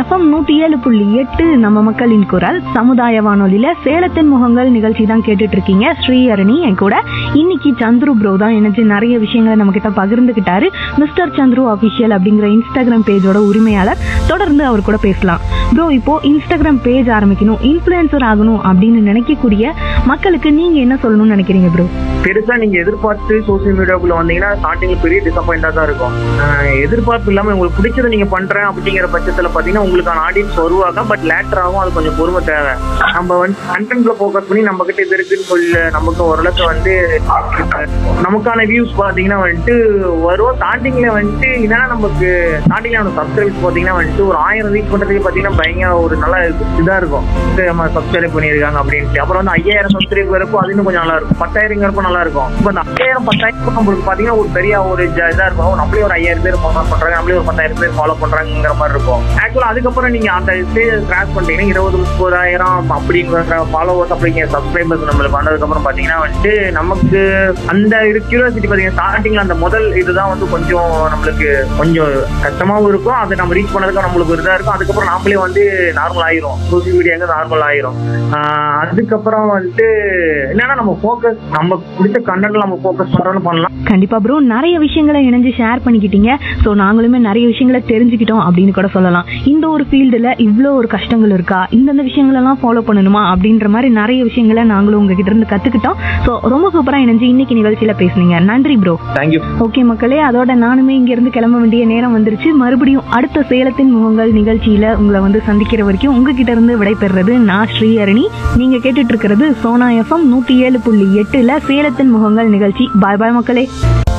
FM நூற்றி ஏழு புள்ளி எட்டு நம்ம மக்களின் குரல் சமுதாய வானொலியில சேலத்தின் முகங்கள் நிகழ்ச்சி தான் கேட்டுட்டு இருக்கீங்க ஸ்ரீஹரணி என் கூட இன்னைக்கு சந்துரு ப்ரோ தான் எனக்கு நிறைய விஷயங்களை நம்ம கிட்ட பகிர்ந்துகிட்டாரு மிஸ்டர் சந்துரு அபிஷியல் அப்படிங்கிற இன்ஸ்டாகிராம் பேஜோட உரிமையாளர் தொடர்ந்து அவர் கூட பேசலாம் ப்ரோ இப்போ இன்ஸ்டாகிராம் பேஜ் ஆரம்பிக்கணும் இன்ஃப்ளூயன்சர் ஆகணும் அப்படின்னு நினைக்கக்கூடிய மக்களுக்கு நீங்க என்ன சொல்லணும்னு நினைக்கிறீங்க ப்ரோ பெருசா நீங்க எதிர்பார்த்து சோசியல் மீடியாக்குள்ள வந்தீங்கன்னா ஸ்டார்டிங்ல பெரிய டிசப்பாயிண்டா தான் இருக்கும் ஆஹ் எதிர்பார்ப்பு இல்லாம உங்களுக்கு பிடிச்சதை நீங்க பண்றேன் அப்படிங்கிற பட்சத்துல பாத்தீங்கன்னா உங்களுக்கான ஆடியன்ஸ் வருவாங்க பட் லேட்டராகவும் அது கொஞ்சம் பொறுமை தேவை நம்ம வந்து கண்டென்ட்ல ஃபோக்கஸ் பண்ணி நம்ம கிட்ட இது இருக்குன்னு சொல்லி நமக்கு ஓரளவுக்கு வந்து நமக்கான வியூஸ் பாத்தீங்கன்னா வந்துட்டு வரும் ஸ்டார்டிங்ல வந்துட்டு என்னன்னா நமக்கு ஸ்டார்டிங்ல நம்ம சப்ஸ்கிரைப்ஸ் பாத்தீங்கன்னா வந்துட்டு ஒரு ஆயிரம் ரீச் பண்றதுக்கு பாத்தீங்கன்னா பயங்கர ஒரு நல்ல இதா இருக்கும் இது நம்ம சப்ஸ்கிரைப் பண்ணியிருக்காங்க அப்படின்ட்டு அப்புறம் வந்து ஐயாயிரம் சப்ஸ்கிரைப் வரப்போ அது இன்னும் கொஞ்சம் நல்லா இருக்கும் பத்தாயிரங்கிறப்போ நல்லா இருக்கும் இப்போ அந்த ஐயாயிரம் பத்தாயிரம் நம்மளுக்கு பாத்தீங்கன்னா ஒரு பெரிய ஒரு ஜ- இதா இருக்கும் ஓ, நம்மளே ஒரு ஐயாயிரம் பேர் ஃபாலோ பண்றாங்க நம்மளே ஒரு பத்தாயிரம் பேர் ஃபாலோ பண்றாங்கிற மாதிரி இருக்கும் ஆக்சுவலா அதுக்கப்புறம் நீங்க அந்த ஸ்டேஜ் கிராஸ் பண்ணிட்டீங்கன்னா இருபது முப்பதாயிரம் அப்படிங்கிற ஃபாலோவர்ஸ் அப்படிங்கிற சப்ஸ்கிரைபர்ஸ் நம்மளுக்கு வந்ததுக்கு அப்புறம் பாத்தீங்கன்னா வந்துட்டு நமக்கு அந்த கியூரியாசிட்டி பாத்தீங்கன்னா ஸ்டார்டிங்ல அந்த முதல் இதுதான் வந்து கொஞ்சம் நம்மளுக்கு கொஞ்சம் கஷ்டமாவும் இருக்கும் அதை நம்ம ரீச் பண்ணதுக்கு நம்மளுக்கு ஒரு இதா இருக்கும் அதுக்கப்புறம் நாமளே வந்து நார்மல் ஆயிரும் சோசியல் மீடியாங்க நார்மல் ஆயிரும் ஆஹ் அதுக்கப்புறம் வந்துட்டு என்னன்னா நம்ம ஃபோக்கஸ் நம்ம பிடிச்ச கண்டென்ட்ல நம்ம ஃபோக்கஸ் பண்றோம்னு பண்ணலாம் கண்டிப்பா ப்ரோ நிறைய விஷயங்களை இணைஞ்சு ஷேர் பண்ணிக்கிட்டீங்க ஸோ நாங்களுமே நிறைய விஷயங்களை தெரிஞ்சுக்கிட்டோம் அப்படின்னு கூட சொல்லலாம் இந்த ஒரு ஃபீல்டுல இவ்வளோ ஒரு கஷ்டங்கள் இருக்கா இந்தந்த விஷயங்கள் எல்லாம் ஃபாலோ பண்ணணுமா அப்படின்ற மாதிரி நிறைய விஷயங்களை நாங்களும் உங்ககிட்ட இருந்து கத்துக்கிட்டோம் ஸோ ரொம்ப சூப்பரா இணைஞ்சு இன்னைக்கு நிகழ்ச்சியில பேசுனீங்க நன்றி ப்ரோ தேங்க்யூ ஓகே மக்களே அதோட நானுமே இங்க இருந்து கிளம்ப வேண்டிய நேரம் வந்துருச்சு மறுபடியும் அடுத்த சேலத்தின் முகங்கள் நிகழ்ச்சியில உங்களை வந்து சந்திக்கிற வரைக்கும் உங்ககிட்ட இருந்து விடைபெறுறது நான் ஸ்ரீஹரணி நீங்க கேட்டுட்டு இருக்கிறது சோனா எஃப்எம் நூத்தி ஏழு புள்ளி எட்டுல சேலத்தின் முகங்கள் நிகழ்ச்சி பாய் பாய் மக்களே